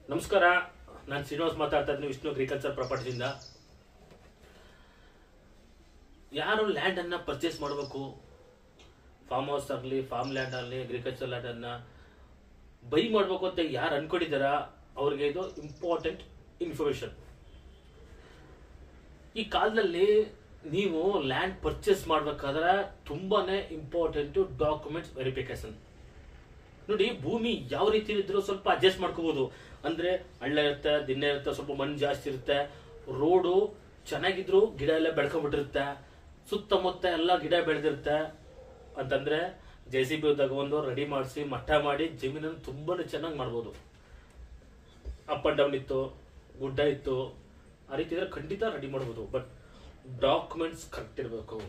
ನಮಸ್ಕಾರ ನಾನು ಶ್ರೀನಿವಾಸ್ ಮಾತಾಡ್ತಾ ಇದ್ದೀನಿ ವಿಷ್ಣು ಅಗ್ರಿಕಲ್ಚರ್ ಪ್ರಾಪರ್ಟಿಯಿಂದ ಯಾರು ಲ್ಯಾಂಡ್ ಅನ್ನ ಪರ್ಚೇಸ್ ಮಾಡಬೇಕು ಫಾರ್ಮ್ ಹೌಸ್ ಆಗಲಿ ಫಾರ್ಮ್ ಲ್ಯಾಂಡ್ ಆಗಲಿ ಅಗ್ರಿಕಲ್ಚರ್ ಲ್ಯಾಂಡ್ ಅನ್ನ ಬೈ ಮಾಡಬೇಕು ಅಂತ ಯಾರು ಅನ್ಕೊಂಡಿದಾರ ಅವ್ರಿಗೆ ಇದು ಇಂಪಾರ್ಟೆಂಟ್ ಇನ್ಫಾರ್ಮೇಶನ್ ಈ ಕಾಲದಲ್ಲಿ ನೀವು ಲ್ಯಾಂಡ್ ಪರ್ಚೇಸ್ ಮಾಡ್ಬೇಕಾದ್ರೆ ತುಂಬಾನೇ ಇಂಪಾರ್ಟೆಂಟ್ ಡಾಕ್ಯುಮೆಂಟ್ಸ್ ವೆರಿಫಿಕೇಶನ್ ನೋಡಿ ಭೂಮಿ ಯಾವ ರೀತಿ ಇದ್ರೂ ಸ್ವಲ್ಪ ಅಡ್ಜಸ್ಟ್ ಮಾಡ್ಕೋಬಹುದು ಅಂದ್ರೆ ಹಳ್ಳ ಇರುತ್ತೆ ದಿನ ಇರುತ್ತೆ ಸ್ವಲ್ಪ ಮಣ್ಣು ಜಾಸ್ತಿ ಇರುತ್ತೆ ರೋಡು ಚೆನ್ನಾಗಿದ್ರು ಗಿಡ ಎಲ್ಲ ಬೆಳ್ಕೊಂಡ್ಬಿಟ್ಟಿರುತ್ತೆ ಸುತ್ತಮುತ್ತ ಎಲ್ಲ ಗಿಡ ಬೆಳೆದಿರುತ್ತೆ ಅಂತಂದ್ರೆ ಜೆ ಸಿ ಬಿ ತಗೊಂಡು ರೆಡಿ ಮಾಡಿಸಿ ಮಟ್ಟ ಮಾಡಿ ಜಮೀನನ್ನು ತುಂಬಾನೇ ಚೆನ್ನಾಗಿ ಮಾಡ್ಬೋದು ಅಪ್ ಅಂಡ್ ಡೌನ್ ಇತ್ತು ಗುಡ್ಡ ಇತ್ತು ಆ ರೀತಿ ಇದ್ರೆ ಖಂಡಿತ ರೆಡಿ ಮಾಡ್ಬೋದು ಬಟ್ ಡಾಕ್ಯುಮೆಂಟ್ಸ್ ಕರೆಕ್ಟ್ ಇರಬೇಕು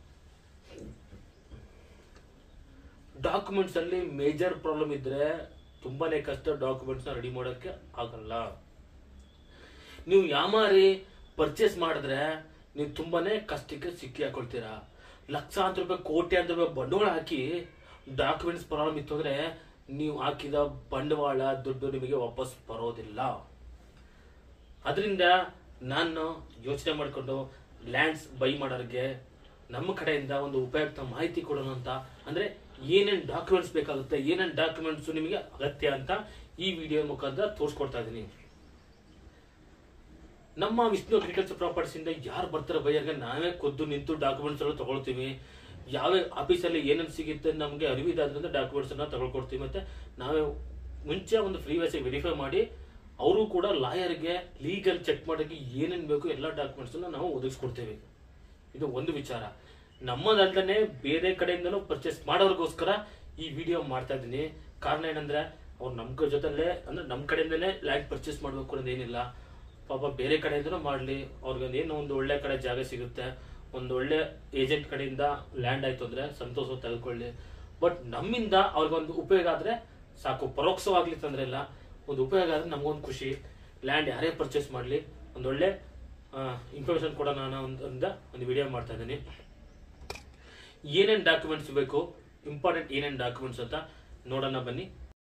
ಡಾಕ್ಯುಮೆಂಟ್ಸ್ ಅಲ್ಲಿ ಮೇಜರ್ ಪ್ರಾಬ್ಲಮ್ ಇದ್ರೆ ತುಂಬಾನೇ ಕಷ್ಟ ಡಾಕ್ಯುಮೆಂಟ್ಸ್ ನ ರೆಡಿ ಮಾಡೋಕೆ ಆಗಲ್ಲ ನೀವು ಯಾಮಾರಿ ಪರ್ಚೇಸ್ ಮಾಡಿದ್ರೆ ನೀವು ತುಂಬಾನೇ ಕಷ್ಟಕ್ಕೆ ಸಿಕ್ಕಿ ಹಾಕೊಳ್ತೀರಾ ಲಕ್ಷಾಂತರ ರೂಪಾಯಿ ಕೋಟ್ಯಾಂತರ ರೂಪಾಯಿ ಬಂಡವಾಳ ಹಾಕಿ ಡಾಕ್ಯುಮೆಂಟ್ಸ್ ಪ್ರಾಬ್ಲಮ್ ಇತ್ತು ಅಂದ್ರೆ ನೀವು ಹಾಕಿದ ಬಂಡವಾಳ ದುಡ್ಡು ನಿಮಗೆ ವಾಪಸ್ ಬರೋದಿಲ್ಲ ಅದರಿಂದ ನಾನು ಯೋಚನೆ ಮಾಡಿಕೊಂಡು ಲ್ಯಾಂಡ್ಸ್ ಬೈ ಮಾಡೋರಿಗೆ ನಮ್ಮ ಕಡೆಯಿಂದ ಒಂದು ಉಪಯುಕ್ತ ಮಾಹಿತಿ ಕೊಡೋಣ ಅಂತ ಅಂದ್ರೆ ಏನೇನ್ ಡಾಕ್ಯುಮೆಂಟ್ಸ್ ಬೇಕಾಗುತ್ತೆ ಏನೇನ್ ಡಾಕ್ಯುಮೆಂಟ್ಸ್ ನಿಮಗೆ ಅಗತ್ಯ ಅಂತ ಈ ವಿಡಿಯೋ ಮುಖಾಂತರ ತೋರಿಸ್ಕೊಡ್ತಾ ಇದ್ದೀನಿ ನಮ್ಮ ವಿಷ್ಣು ಅಗ್ರಿಕಲ್ಚರ್ ಪ್ರಾಪರ್ಟೀಸ್ ಇಂದ ಯಾರು ಬರ್ತಾರೆ ಬೈಯರ್ಗೆ ನಾವೇ ಖುದ್ದು ನಿಂತು ಡಾಕ್ಯುಮೆಂಟ್ಸ್ ಎಲ್ಲ ತಗೊಳ್ತೀವಿ ಯಾವ ಆಫೀಸಲ್ಲಿ ಏನೇನು ಸಿಗುತ್ತೆ ನಮಗೆ ಅರಿವಿದಾದ್ರಿಂದ ಡಾಕ್ಯುಮೆಂಟ್ಸ್ ಅನ್ನ ತಗೊಳ್ಕೊಡ್ತೀವಿ ಮತ್ತೆ ನಾವೇ ಮುಂಚೆ ಒಂದು ಫ್ರೀ ವೈಸ್ ವೆರಿಫೈ ಮಾಡಿ ಅವರು ಕೂಡ ಲಾಯರ್ಗೆ ಲೀಗಲ್ ಚೆಕ್ ಮಾಡೋಕ್ಕೆ ಏನೇನು ಬೇಕು ಎಲ್ಲ ಡಾಕ್ಯುಮೆಂಟ್ಸ್ ನಾವು ಒದಗಿಸ್ಕೊಡ್ತೇವೆ ಇದು ಒಂದು ವಿಚಾರ ನಮ್ಮದಲ್ದನೆ ಬೇರೆ ಕಡೆಯಿಂದಲೂ ಪರ್ಚೇಸ್ ಮಾಡೋರ್ಗೋಸ್ಕರ ಈ ವಿಡಿಯೋ ಮಾಡ್ತಾ ಇದ್ದೀನಿ ಕಾರಣ ಏನಂದ್ರೆ ಅವ್ರು ನಮ್ಮ ಜೊತೆಲೇ ಅಂದ್ರೆ ನಮ್ಮ ಕಡೆಯಿಂದನೇ ಲ್ಯಾಂಡ್ ಪರ್ಚೇಸ್ ಮಾಡಬೇಕು ಅನ್ನೋದು ಏನಿಲ್ಲ ಪಾಪ ಬೇರೆ ಕಡೆಯಿಂದನೂ ಮಾಡಲಿ ಅವ್ರಿಗೆ ಏನೋ ಒಂದು ಒಳ್ಳೆ ಕಡೆ ಜಾಗ ಸಿಗುತ್ತೆ ಒಂದು ಒಳ್ಳೆ ಏಜೆಂಟ್ ಕಡೆಯಿಂದ ಲ್ಯಾಂಡ್ ಆಯ್ತು ಅಂದ್ರೆ ಸಂತೋಷ ತೆಗೆದುಕೊಳ್ಳಿ ಬಟ್ ನಮ್ಮಿಂದ ಅವ್ರಿಗೊಂದು ಉಪಯೋಗ ಆದ್ರೆ ಸಾಕು ಪರೋಕ್ಷವಾಗ್ಲಿ ತೊಂದ್ರೆ ಇಲ್ಲ ಒಂದು ಉಪಯೋಗ ಆದ್ರೆ ನಮಗೊಂದು ಖುಷಿ ಲ್ಯಾಂಡ್ ಯಾರೇ ಪರ್ಚೇಸ್ ಮಾಡಲಿ ಒಂದೊಳ್ಳೆ ಇನ್ಫಾರ್ಮೇಶನ್ ಕೊಡೋಣ ಅನ್ನೋ ಒಂದು ಒಂದು ವಿಡಿಯೋ ಮಾಡ್ತಾ ಇದ್ದೀನಿ ಏನೇನ್ ಡಾಕ್ಯುಮೆಂಟ್ಸ್ ಬೇಕು ಇಂಪಾರ್ಟೆಂಟ್ ಏನೇನ್ ಡಾಕ್ಯುಮೆಂಟ್ಸ್ ಅಂತ ನೋಡೋಣ ಬನ್ನಿ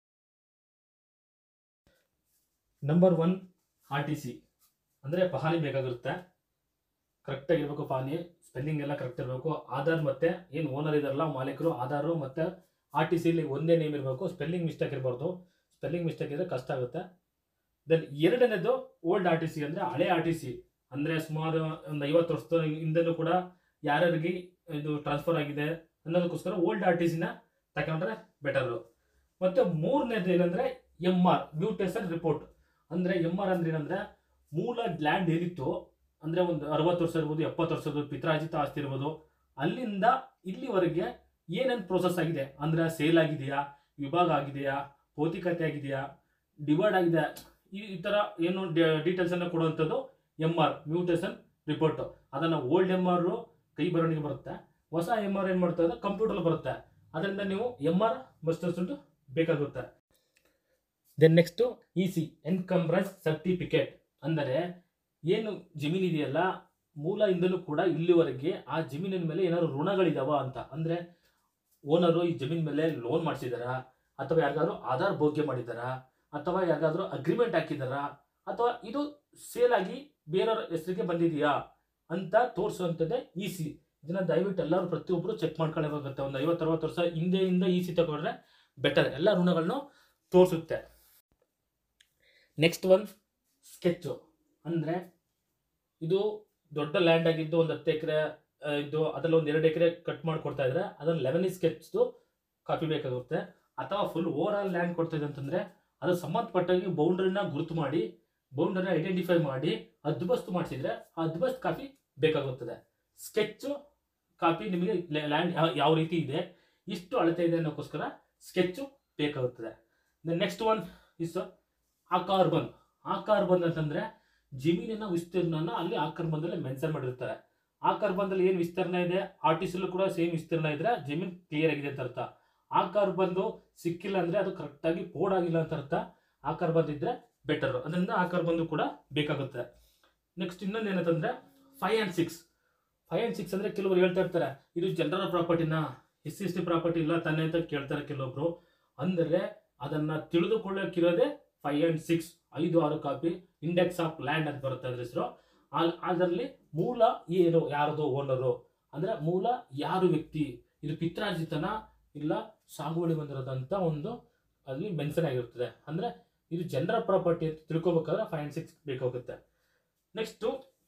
number one R T C ಅಂದ್ರೆ ಪಹಾನಿ ಬೇಕಾಗಿರುತ್ತೆ ಕರೆಕ್ಟ್ ಆಗಿರ್ಬೇಕು ಪಹಾನಿ ಸ್ಪೆಲ್ಲಿಂಗ್ ಎಲ್ಲ ಕರೆಕ್ಟ್ ಇರಬೇಕು ಆಧಾರ್ ಮತ್ತೆ ಏನು ಓನರ್ ಇದಾರಲ್ಲ ಮಾಲೀಕರು ಆಧಾರು ಮತ್ತೆ ಆರ್ ಟಿ ಸಿಲಿ ಒಂದೇ ನೇಮ್ ಇರಬೇಕು ಸ್ಪೆಲ್ಲಿಂಗ್ ಮಿಸ್ಟೇಕ್ ಇರಬಾರ್ದು ಸ್ಪೆಲ್ಲಿಂಗ್ ಮಿಸ್ಟೇಕ್ ಇದ್ರೆ ಕಷ್ಟ ಆಗುತ್ತೆ ದೆನ್ ಎರಡನೇದು ಓಲ್ಡ್ ಆರ್ ಟಿ ಸಿ ಅಂದ್ರೆ ಹಳೆ ಆರ್ ಟಿ ಸಿ ಅಂದ್ರೆ ಸುಮಾರು ಒಂದು ಐವತ್ತು ವರ್ಷದ ಹಿಂದೆನೂ ಕೂಡ ಯಾರ್ಯಾರಿಗೆ ಇದು ಟ್ರಾನ್ಸ್ಫರ್ ಆಗಿದೆ ಅನ್ನೋದಕ್ಕೋಸ್ಕರ ಓಲ್ಡ್ ಆರ್ ಟಿ ಸಿನ ತಗೊಂಡ್ರೆ ಬೆಟರು ಮತ್ತೆ ಮೂರನೇದು ಏನಂದ್ರೆ ಎಂ ಆರ್ ಮ್ಯೂಟೇಷನ್ ರಿಪೋರ್ಟ್ ಅಂದ್ರೆ ಎಂ ಆರ್ ಅಂದ್ರೆ ಏನಂದ್ರೆ ಮೂಲ ಲ್ಯಾಂಡ್ ಏನಿತ್ತು ಅಂದ್ರೆ ಒಂದು ಅರವತ್ತು ವರ್ಷ ಇರ್ಬೋದು ಎಪ್ಪತ್ತು ವರ್ಷದ ಪಿತ್ರಾಜಿತ ಆಸ್ತಿ ಇರ್ಬೋದು ಅಲ್ಲಿಂದ ಇಲ್ಲಿವರೆಗೆ ಏನೇನು ಪ್ರೋಸೆಸ್ ಆಗಿದೆ ಅಂದ್ರೆ ಸೇಲ್ ಆಗಿದೆಯಾ ವಿಭಾಗ ಆಗಿದೆಯಾ ಭೌತಿಕತೆ ಆಗಿದೆಯಾ ಡಿವೈಡ್ ಆಗಿದೆ ಈ ಈ ತರ ಏನು ಡೀಟೇಲ್ಸ್ ಅನ್ನ ಕೊಡುವಂಥದ್ದು ಎಂ ಆರ್ ಮ್ಯೂಟೇಷನ್ ರಿಪೋರ್ಟ್ ಅದನ್ನ ಓಲ್ಡ್ ಎಂ ಆರ್ ಕೈ ಬರವಣಿಗೆ ಬರುತ್ತೆ ಹೊಸ ಎಂ ಆರ್ ಏನ್ ಮಾಡ್ತಾ ಇದೆ ಕಂಪ್ಯೂಟರ್ ಬರುತ್ತೆ ಅದರಿಂದ ನೀವು ಎಂ ಆರ್ ಮಸ್ಟ್ ಬೇಕಾಗುತ್ತೆ then next E C encumbrance certificate ಅಂದರೆ ಏನು ಜಮೀನು ಇದೆಯಲ್ಲ ಮೂಲ ಇಂದಲೂ ಕೂಡ ಇಲ್ಲಿವರೆಗೆ ಆ ಜಮೀನಿನ ಮೇಲೆ ಏನಾದ್ರು ಋಣಗಳಿದಾವ ಅಂತ ಅಂದ್ರೆ ಓನರು ಈ ಜಮೀನ್ ಮೇಲೆ ಲೋನ್ ಮಾಡಿಸಿದಾರಾ ಅಥವಾ ಯಾರಿಗಾದ್ರೂ ಆಧಾರ್ ಭೋಗ್ಯ ಮಾಡಿದಾರಾ ಅಥವಾ ಯಾರಿಗಾದ್ರೂ ಅಗ್ರಿಮೆಂಟ್ ಹಾಕಿದಾರಾ ಅಥವಾ ಇದು ಸೇಲ್ ಆಗಿ ಬೇರೆಯವ್ರ ಹೆಸರಿಗೆ ಬಂದಿದೆಯಾ ಅಂತ ತೋರಿಸುವಂಥದ್ದೇ ಇ ಸಿ ಇದನ್ನ ದಯವಿಟ್ಟು ಎಲ್ಲರೂ ಪ್ರತಿಯೊಬ್ಬರು ಚೆಕ್ ಮಾಡ್ಕೊಳ್ಳಬೇಕಾಗುತ್ತೆ ಒಂದು ಐವತ್ತು ಅರವತ್ತು ವರ್ಷ ಹಿಂದೆಯಿಂದ ಇ ಸಿ ತಗೊಂಡ್ರೆ ಬೆಟರ್ ಎಲ್ಲ ಋಣಗಳನ್ನು ತೋರಿಸುತ್ತೆ ನೆಕ್ಸ್ಟ್ ಒನ್ ಸ್ಕೆಚ್ಚು ಅಂದರೆ ಇದು ದೊಡ್ಡ ಲ್ಯಾಂಡ್ ಆಗಿದ್ದು ಒಂದು ಹತ್ತು ಎಕರೆ ಇದು ಅದರಲ್ಲಿ ಒಂದು ಎರಡು ಎಕರೆ ಕಟ್ ಮಾಡಿ ಕೊಡ್ತಾ ಇದ್ರೆ ಅದನ್ನು ಲೆವೆನ್ ಸ್ಕೆಚ್ದು ಕಾಪಿ ಬೇಕಾಗುತ್ತೆ ಅಥವಾ ಫುಲ್ ಓವರ್ ಆಲ್ ಲ್ಯಾಂಡ್ ಕೊಡ್ತಾ ಇದೆ ಅಂತಂದ್ರೆ ಅದು ಸಂಬಂಧಪಟ್ಟಾಗಿ ಬೌಂಡ್ರಿನ ಗುರುತು ಮಾಡಿ ಬೌಂಡ್ರಿನ ಐಡೆಂಟಿಫೈ ಮಾಡಿ ಅದ್ಬಸ್ತ್ ಮಾಡಿಸಿದ್ರೆ ಆ ಅದ್ಬಸ್ತ್ ಕಾಪಿ ಬೇಕಾಗುತ್ತದೆ ಸ್ಕೆಚ್ಚು ಕಾಪಿ ನಿಮಗೆ ಲ್ಯಾಂಡ್ ಯಾವ ರೀತಿ ಇದೆ ಇಷ್ಟು ಅಳತೆ ಇದೆ ಅನ್ನೋಕ್ಕೋಸ್ಕರ ಸ್ಕೆಚ್ಚು ಬೇಕಾಗುತ್ತದೆ ನೆಕ್ಸ್ಟ್ ಒನ್ ಇಸ್ ಆಕಾರ್ ಬಂದ್ ಆಕಾರ್ ಬಂದ್ ಅಂತಂದ್ರೆ ಜಮೀನಿನ ವಿಸ್ತೀರ್ಣನ ಅಲ್ಲಿ ಆಕಾರ್ ಬಂದಲ್ಲಿ ಮೆನ್ಷನ್ ಮಾಡಿರ್ತಾರೆ ಆಕಾರ್ ಬಂದಲ್ಲಿ ಏನು ವಿಸ್ತೀರ್ಣ ಇದೆ ಆರ್ಟಿಸಲ್ಲೂ ಕೂಡ ಸೇಮ್ ವಿಸ್ತೀರ್ಣ ಇದ್ರೆ ಜಮೀನ್ ಕ್ಲಿಯರ್ ಆಗಿದೆ ಅಂತ ಅರ್ಥ ಆಕಾರ್ ಬಂದು ಸಿಕ್ಕಿಲ್ಲ ಅಂದ್ರೆ ಅದು ಕರೆಕ್ಟ್ ಆಗಿ ಪೋಡ್ ಆಗಿಲ್ಲ ಅಂತ ಅರ್ಥ ಆಕಾರ್ ಬಂದಿದ್ರೆ ಬೆಟರ್ ಅದರಿಂದ ಆಕಾರ್ ಬಂದು ಕೂಡ ಬೇಕಾಗುತ್ತೆ ನೆಕ್ಸ್ಟ್ ಇನ್ನೊಂದು ಏನಂತಂದ್ರೆ five and six five and six ಅಂದ್ರೆ ಕೆಲವರು ಹೇಳ್ತಾ ಇರ್ತಾರೆ ಇದು ಜನರಲ್ ಪ್ರಾಪರ್ಟಿನ S C S T property ಇಲ್ಲ ತಾನೆ ಅಂತ ಕೇಳ್ತಾರೆ ಕೆಲವೊಬ್ರು ಅಂದರೆ ಅದನ್ನ ತಿಳಿದುಕೊಳ್ಳೋಕ್ಕಿರೋದೇ ಫೈವ್ ಆ್ಯಂಡ್ ಸಿಕ್ಸ್ ಐದು ಆರು ಕಾಪಿ ಇಂಡೆಕ್ಸ್ ಆಫ್ ಲ್ಯಾಂಡ್ ಅಂತ ಬರುತ್ತೆ ಅದ್ರ ಹೆಸರು ಅದರಲ್ಲಿ ಮೂಲ ಏನು ಯಾರದು ಓನರು ಅಂದ್ರೆ ಮೂಲ ಯಾರು ವ್ಯಕ್ತಿ ಇದು ಪಿತ್ರಾರ್ಜಿತನ ಇಲ್ಲ ಸಾಗುವಳಿ ಬಂದಿರೋದಂತ ಒಂದು ಅಲ್ಲಿ ಮೆನ್ಷನ್ ಆಗಿರ್ತದೆ ಅಂದ್ರೆ ಇದು ಜನರ ಪ್ರಾಪರ್ಟಿ ಅಂತ ತಿಳ್ಕೊಬೇಕಾದ್ರೆ ಫೈವ್ ಅಂಡ್ ಸಿಕ್ಸ್ ಬೇಕಾಗುತ್ತೆ next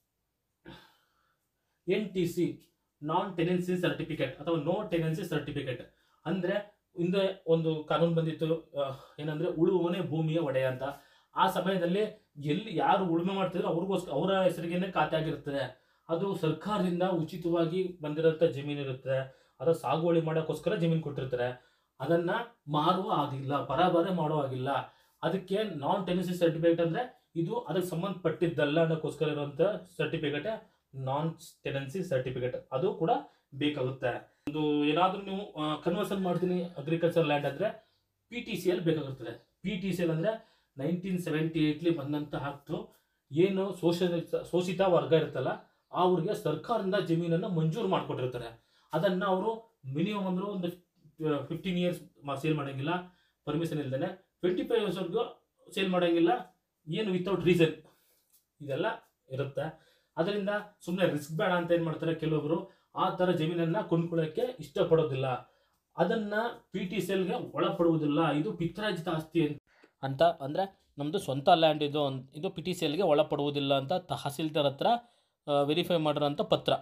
N T C non tenancy certificate ಅಥವಾ ನೋ ಟೆನೆನ್ಸಿ ಸರ್ಟಿಫಿಕೇಟ್ ಅಂದ್ರೆ ಹಿಂದೆ ಒಂದು ಕಾನೂನು ಬಂದಿತ್ತು ಆ, ಏನಂದ್ರೆ ಉಳುವವನೇ ಭೂಮಿಯ ಒಡೆಯ ಅಂತ ಆ ಸಮಯದಲ್ಲಿ ಎಲ್ಲಿ ಯಾರು ಉಳುಮೆ ಮಾಡ್ತಿದ್ರು ಅವ್ರಿಗೋಸ್ಕರ ಅವರ ಹೆಸರಿಗೇನೆ ಖಾತೆ ಆಗಿರ್ತದೆ ಅದು ಸರ್ಕಾರದಿಂದ ಉಚಿತವಾಗಿ ಬಂದಿರೋಂಥ ಜಮೀನು ಇರುತ್ತೆ ಅದು ಸಾಗುವಳಿ ಮಾಡೋಕ್ಕೋಸ್ಕರ ಜಮೀನು ಕೊಟ್ಟಿರ್ತಾರೆ ಅದನ್ನ ಮಾರುವ ಆಗಿಲ್ಲ ಪರಾಬರೆ ಮಾಡೋ ಆಗಿಲ್ಲ ಅದಕ್ಕೆ ನಾನ್ ಟೆನೆನ್ಸಿ ಸರ್ಟಿಫಿಕೇಟ್ ಅಂದ್ರೆ ಇದು ಅದಕ್ಕೆ ಸಂಬಂಧಪಟ್ಟಿದ್ದಲ್ಲ ಅನ್ನೋಕ್ಕೋಸ್ಕರ ಇರುವಂತ ಸರ್ಟಿಫಿಕೇಟ್ ನಾನ್ ಟೆನೆನ್ಸಿ ಸರ್ಟಿಫಿಕೇಟ್ ಅದು ಕೂಡ ಬೇಕಾಗುತ್ತೆ ಒಂದು ಏನಾದ್ರೂ ನೀವು ಕನ್ವರ್ಷನ್ ಮಾಡ್ತೀನಿ ಅಗ್ರಿಕಲ್ಚರ್ ಲ್ಯಾಂಡ್ ಅಂದ್ರೆ ಪಿ ಟಿ ಸಿ ಎಲ್ ಬೇಕಾಗಿರ್ತದೆ ಪಿ ಟಿ ಸಿ ಎಲ್ ಅಂದ್ರೆ ನೈನ್ಟೀನ್ ಸೆವೆಂಟಿ ಏಟ್ಲಿ ಬಂದಂತ ಆಕ್ಟು ಏನು ಶೋಷಿತ ಶೋಷಿತ ವರ್ಗ ಇರುತ್ತಲ್ಲ ಅವ್ರಿಗೆ ಸರ್ಕಾರದಿಂದ ಜಮೀನನ್ನು ಮಂಜೂರು ಮಾಡಿಕೊಟ್ಟಿರ್ತಾರೆ ಅದನ್ನ ಅವರು ಮಿನಿಮಮ್ ಅಂದ್ರೆ ಒಂದು ಫಿಫ್ಟೀನ್ ಇಯರ್ಸ್ ಸೇಲ್ ಮಾಡಂಗಿಲ್ಲ ಪರ್ಮಿಷನ್ ಇಲ್ದೇನೆ ಟ್ವೆಂಟಿ ಫೈವ್ ಇಯರ್ಸ್ವರೆಗೂ ಸೇಲ್ ಮಾಡಂಗಿಲ್ಲ ಏನು ವಿತೌಟ್ ರೀಸನ್ ಇದೆಲ್ಲ ಇರುತ್ತೆ ಅದರಿಂದ ಸುಮ್ಮನೆ ರಿಸ್ಕ್ ಬೇಡ ಅಂತ ಏನು ಮಾಡ್ತಾರೆ ಕೆಲವೊಬ್ರು ಆ ಥರ ಜಮೀನನ್ನ ಕೊಂಡ್ಕೊಳ್ಳೋಕ್ಕೆ ಇಷ್ಟಪಡೋದಿಲ್ಲ ಅದನ್ನ ಪಿ ಟಿ ಸಿ ಎಲ್ಗೆ ಒಳಪಡುವುದಿಲ್ಲ ಇದು ಪಿತ್ರಾರ್ಜಿತ ಆಸ್ತಿ ಅಂತ ಅಂತ ಅಂದರೆ ನಮ್ಮದು ಸ್ವಂತ ಲ್ಯಾಂಡ್ ಇದು ಅನ್- ಇದು ಪಿ ಟಿ ಸಿ ಎಲ್ಗೆ ಒಳಪಡುವುದಿಲ್ಲ ಅಂತ ತಹಸೀಲ್ದಾರ್ ಹತ್ರ ವೆರಿಫೈ ಮಾಡಿರೋಂಥ ಪತ್ರ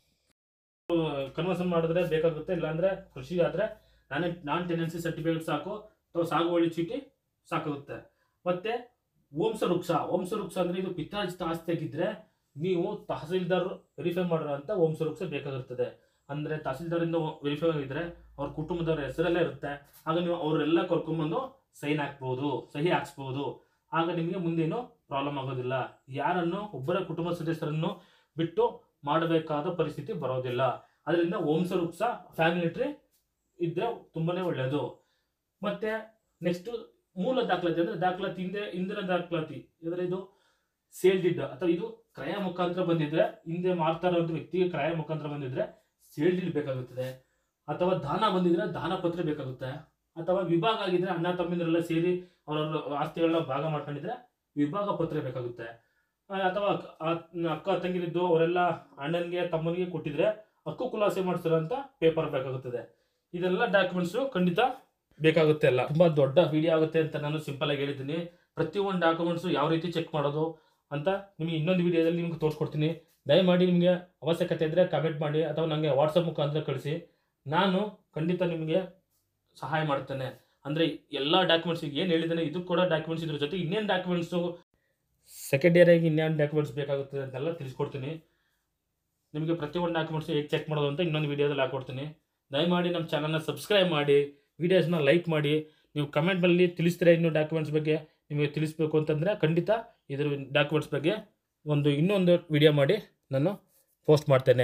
ಕನ್ವರ್ಷನ್ ಮಾಡಿದ್ರೆ ಬೇಕಾಗುತ್ತೆ ಇಲ್ಲಾಂದ್ರೆ ಕೃಷಿ ಆದರೆ ನಾನೇ ನಾನ್ ಟೆನೆನ್ಸಿ ಸರ್ಟಿಫಿಕೇಟ್ ಸಾಕು ಅಥವಾ ಸಾಗುವಳಿ ಚೀಟಿ ಸಾಕಾಗುತ್ತೆ ಮತ್ತೆ ವಂಶ ವೃಕ್ಷ ವಂಶ ವೃಕ್ಷ ಅಂದ್ರೆ ಇದು ಪಿತ್ರಾರ್ಜಿತ ಆಸ್ತಿ ಆಗಿದ್ರೆ ನೀವು ತಹಸೀಲ್ದಾರ್ ವೆರಿಫೈ ಮಾಡಿರೋ ಅಂತ ವಂಶ ವೃಕ್ಷ ಬೇಕಾಗಿರ್ತದೆ ಅಂದ್ರೆ ತಹಸೀಲ್ದಾರಿಂದ ವೆರಿಫೈ ಆಗಿದ್ರೆ ಅವ್ರ ಕುಟುಂಬದವ್ರ ಹೆಸರಲ್ಲೇ ಇರುತ್ತೆ ಆಗ ನೀವು ಅವರೆಲ್ಲ ಕರ್ಕೊಂಬಂದು ಸೈನ್ ಹಾಕ್ಬೋದು ಸಹಿ ಹಾಕ್ಸ್ಬೋದು ಆಗ ನಿಮಗೆ ಮುಂದೇನು ಪ್ರಾಬ್ಲಮ್ ಆಗೋದಿಲ್ಲ ಯಾರನ್ನು ಒಬ್ಬರ ಕುಟುಂಬ ಸದಸ್ಯರನ್ನು ಬಿಟ್ಟು ಮಾಡಬೇಕಾದ ಪರಿಸ್ಥಿತಿ ಬರೋದಿಲ್ಲ ಅದರಿಂದ ವಂಶ ವೃಕ್ಷ ಫ್ಯಾಮಿಲಿ ಟ್ರೀ ಇದ್ರೆ ತುಂಬಾನೇ ಒಳ್ಳೆಯದು ಮತ್ತೆ ನೆಕ್ಸ್ಟ್ ಮೂಲ ದಾಖಲಾತಿ ಅಂದ್ರೆ ದಾಖಲಾತಿ ಹಿಂದೆ ಹಿಂದಿನ ದಾಖಲಾತಿ ಅಂದ್ರೆ ಇದು ಸೇಲ್ ಡಿಡ್ ಅಥವಾ ಇದು ಕ್ರಯ ಮುಖಾಂತರ ಬಂದಿದ್ರೆ ಹಿಂದೆ ಮಾರ್ತಾ ಇರೋಂಥ ವ್ಯಕ್ತಿಗೆ ಕ್ರಯ ಮುಖಾಂತರ ಬಂದಿದ್ರೆ ಸೇಲ್ ಡಿಡ್ ಬೇಕಾಗುತ್ತದೆ ಅಥವಾ ದಾನ ಬಂದಿದ್ರೆ ದಾನ ಪತ್ರ ಬೇಕಾಗುತ್ತೆ ಅಥವಾ ವಿಭಾಗ ಆಗಿದ್ರೆ ಅಣ್ಣ ತಮ್ಮಿಂದರೆಲ್ಲ ಸೇರಿ ಅವರ ಆಸ್ತಿಗಳನ್ನ ಭಾಗ ಮಾಡ್ಕೊಂಡಿದ್ರೆ ವಿಭಾಗ ಪತ್ರ ಬೇಕಾಗುತ್ತೆ ಆ, ಅಥವಾ ಅಕ್ಕ- ಆ- ಅಕ್ಕ ತಂಗಿರಿದ್ದು ಅವರೆಲ್ಲ ಅಣ್ಣನಿಗೆ ತಮ್ಮನಿಗೆ ಕೊಟ್ಟಿದ್ರೆ ಹಕ್ಕು ಖುಲಾಸೆ ಮಾಡಿಸಿರೋಂಥ ಪೇಪರ್ ಬೇಕಾಗುತ್ತದೆ ಇದೆಲ್ಲ ಡಾಕ್ಯುಮೆಂಟ್ಸು ಖಂಡಿತ ಬೇಕಾಗುತ್ತೆ ಅಲ್ಲ ತುಂಬಾ ದೊಡ್ಡ ವಿಡಿಯೋ ಆಗುತ್ತೆ ಅಂತ ನಾನು ಸಿಂಪಲ್ ಆಗಿ ಹೇಳಿದ್ದೀನಿ ಪ್ರತಿಯೊಂದು ಡಾಕ್ಯುಮೆಂಟ್ಸು ಯಾವ ರೀತಿ ಚೆಕ್ ಮಾಡೋದು ಅಂತ ನಿಮಗೆ ಇನ್ನೊಂದು ವಿಡಿಯೋದಲ್ಲಿ ನಿಮ್ಗೆ ತೋರಿಸ್ಕೊಡ್ತೀನಿ ದಯಮಾಡಿ ನಿಮಗೆ ಅವಶ್ಯಕತೆ ಇದ್ದರೆ ಕಮೆಂಟ್ ಮಾಡಿ ಅಥವಾ ನನಗೆ ವಾಟ್ಸಪ್ ಮುಖಾಂತರ ಕಳಿಸಿ ನಾನು ಖಂಡಿತ ನಿಮಗೆ ಸಹಾಯ ಮಾಡ್ತೇನೆ ಅಂದರೆ ಎಲ್ಲ ಡಾಕ್ಯುಮೆಂಟ್ಸ್ ಏನು ಹೇಳಿದ್ದೇನೆ ಇದು ಕೂಡ ಡಾಕ್ಯುಮೆಂಟ್ಸ್ ಇದ್ರ ಜೊತೆ ಇನ್ನೇನು ಡಾಕ್ಯುಮೆಂಟ್ಸು ಸೆಕೆಂಡ್ ಇಯರಾಗಿ ಇನ್ನೇನು ಡಾಕ್ಯುಮೆಂಟ್ಸ್ ಬೇಕಾಗುತ್ತದೆ ಅಂತೆಲ್ಲ ತಿಳಿಸ್ಕೊಡ್ತೀನಿ ನಿಮಗೆ ಪ್ರತಿಯೊಂದು ಡಾಕ್ಯುಮೆಂಟ್ಸ್ ಹೇಗೆ ಚೆಕ್ ಮಾಡೋದು ಅಂತ ಇನ್ನೊಂದು ವಿಡಿಯೋದಲ್ಲಿ ಹಾಕೊಡ್ತೀನಿ ದಯಮಾಡಿ ನಮ್ಮ ಚಾನಲ್ನ ಸಬ್ಸ್ಕ್ರೈಬ್ ಮಾಡಿ ವಿಡಿಯೋಸ್ನ ಲೈಕ್ ಮಾಡಿ ನೀವು ಕಮೆಂಟ್ನಲ್ಲಿ ತಿಳಿಸ್ತೀರಾ ಇನ್ನು ಡಾಕ್ಯುಮೆಂಟ್ಸ್ ಬಗ್ಗೆ ನಿಮಗೆ ತಿಳಿಸ್ಬೇಕು ಅಂತಂದರೆ ಖಂಡಿತ ಇದ್ರ ಡಾಕ್ಯುಮೆಂಟ್ಸ್ ಬಗ್ಗೆ ಒಂದು ಇನ್ನೊಂದು ವಿಡಿಯೋ ಮಾಡಿ ನಾನು ಪೋಸ್ಟ್ ಮಾಡ್ತೇನೆ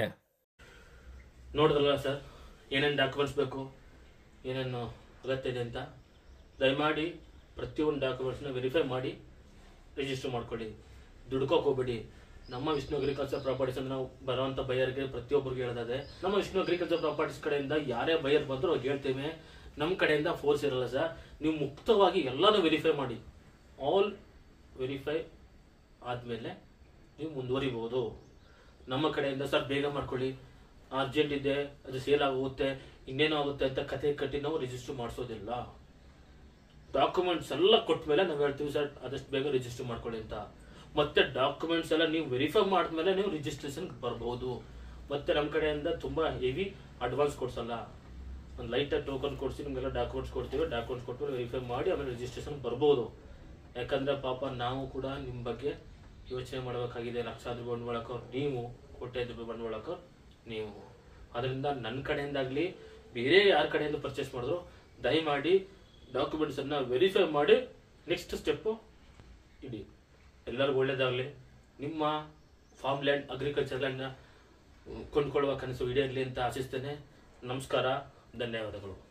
ನೋಡಿದ್ರಲ್ಲ ಸರ್ ಏನೇನು ಡಾಕ್ಯುಮೆಂಟ್ಸ್ ಬೇಕು ಏನೇನು ಅಗತ್ಯ ಇದೆ ಅಂತ ದಯಮಾಡಿ ಪ್ರತಿಯೊಂದು ಡಾಕ್ಯುಮೆಂಟ್ಸ್ನ ವೆರಿಫೈ ಮಾಡಿ ರಿಜಿಸ್ಟರ್ ಮಾಡ್ಕೊಳ್ಳಿ ದುಡ್ಕೋಕ್ ಹೋಗ್ಬೇಡಿ ನಮ್ಮ ವಿಷ್ಣು ಅಗ್ರಿಕಲ್ಚರ್ ಪ್ರಾಪರ್ಟೀಸ್ ಅಂದ್ರೆ ನಾವು ಬರುವಂತ ಬಯರ್ಗೆ ಪ್ರತಿಯೊಬ್ಬರಿಗೆ ಹೇಳೋದಾದ್ರೆ ನಮ್ಮ ವಿಷ್ಣು ಅಗ್ರಿಕಲ್ಚರ್ ಪ್ರಾಪರ್ಟೀಸ್ ಕಡೆಯಿಂದ ಯಾರೇ ಬಯರ್ ಬಂದ್ರು ಅವ್ರಿಗೆ ಹೇಳ್ತೇವೆ ನಮ್ಮ ಕಡೆಯಿಂದ ಫೋರ್ಸ್ ಇರಲ್ಲ ಸರ್ ನೀವು ಮುಕ್ತವಾಗಿ ಎಲ್ಲಾನು ವೆರಿಫೈ ಮಾಡಿ ಆಲ್ ವೆರಿಫೈ ಆದಮೇಲೆ ನೀವು ಮುಂದುವರಿಬಹುದು ನಮ್ಮ ಕಡೆಯಿಂದ ಸರ್ ಬೇಗ ಮಾಡ್ಕೊಳ್ಳಿ ಅರ್ಜೆಂಟ್ ಇದೆ ಅದು ಸೇಲ್ ಆಗುತ್ತೆ ಇನ್ನೇನೋ ಆಗುತ್ತೆ ಅಂತ ಕತೆ ಕಟ್ಟಿ ನಾವು ರಿಜಿಸ್ಟರ್ ಮಾಡಿಸೋದಿಲ್ಲ ಡಾಕ್ಯುಮೆಂಟ್ಸ್ ಎಲ್ಲ ಕೊಟ್ಟ ಮೇಲೆ ನಾವು ಹೇಳ್ತೀವಿ ಸರ್ ಆದಷ್ಟು ಬೇಗ ರಿಜಿಸ್ಟರ್ ಮಾಡ್ಕೊಳ್ಳಿ ಅಂತ ಮತ್ತೆ ಡಾಕ್ಯುಮೆಂಟ್ಸ್ ಎಲ್ಲ ನೀವು ವೆರಿಫೈ ಮಾಡಿದ್ಮೇಲೆ ನೀವು ರಿಜಿಸ್ಟ್ರೇಷನ್ ಬರ್ಬೋದು ಮತ್ತೆ ನಮ್ಮ ಕಡೆಯಿಂದ ತುಂಬಾ ಹೆವಿ ಅಡ್ವಾನ್ಸ್ ಕೊಡ್ಸಲ್ಲ ಒಂದು ಲೈಟಾಗಿ ಟೋಕನ್ ಕೊಡಿಸಿ ನಿಮಗೆಲ್ಲ ಡಾಕ್ಯುಮೆಂಟ್ಸ್ ಕೊಡ್ತೀವಿ ಡಾಕ್ಯುಮೆಂಟ್ಸ್ ಕೊಟ್ಟು ವೆರಿಫೈ ಮಾಡಿ ಆಮೇಲೆ ರಿಜಿಸ್ಟ್ರೇಷನ್ ಬರ್ಬೋದು ಯಾಕಂದ್ರೆ ಪಾಪ ನಾವು ಕೂಡ ನಿಮ್ಮ ಬಗ್ಗೆ ಯೋಚನೆ ಮಾಡಬೇಕಾಗಿದೆ ಲಕ್ಷಾಂತರ ಬಂಡವಾಳಕ್ಕೆ ನೀವು ಕೋಟ್ಯಾಧಿಪತಿ ರೂಪಾಯಿ ಬಂಡವಾಳಕ್ಕೆ ನೀವು ಅದರಿಂದ ನನ್ನ ಕಡೆಯಿಂದಾಗ್ಲಿ ಬೇರೆ ಯಾರ ಕಡೆಯಿಂದ ಪರ್ಚೇಸ್ ಮಾಡಿದ್ರು ದಯಮಾಡಿ ಡಾಕ್ಯುಮೆಂಟ್ಸ್ ಅನ್ನ ವೆರಿಫೈ ಮಾಡಿ ನೆಕ್ಸ್ಟ್ ಸ್ಟೆಪ್ಪು ಇಡಿ ಎಲ್ಲರಿಗೂ ಒಳ್ಳೇದಾಗಲಿ ನಿಮ್ಮ ಫಾರ್ಮ್ ಲ್ಯಾಂಡ್ ಅಗ್ರಿಕಲ್ಚರ್ ಲ್ಯಾಂಡ್ನ ಕೊಂಡ್ಕೊಳ್ಳುವ ಕನಸು ಈಡೇರಲಿ ಅಂತ ಆಶಿಸ್ತೇನೆ ನಮಸ್ಕಾರ ಧನ್ಯವಾದಗಳು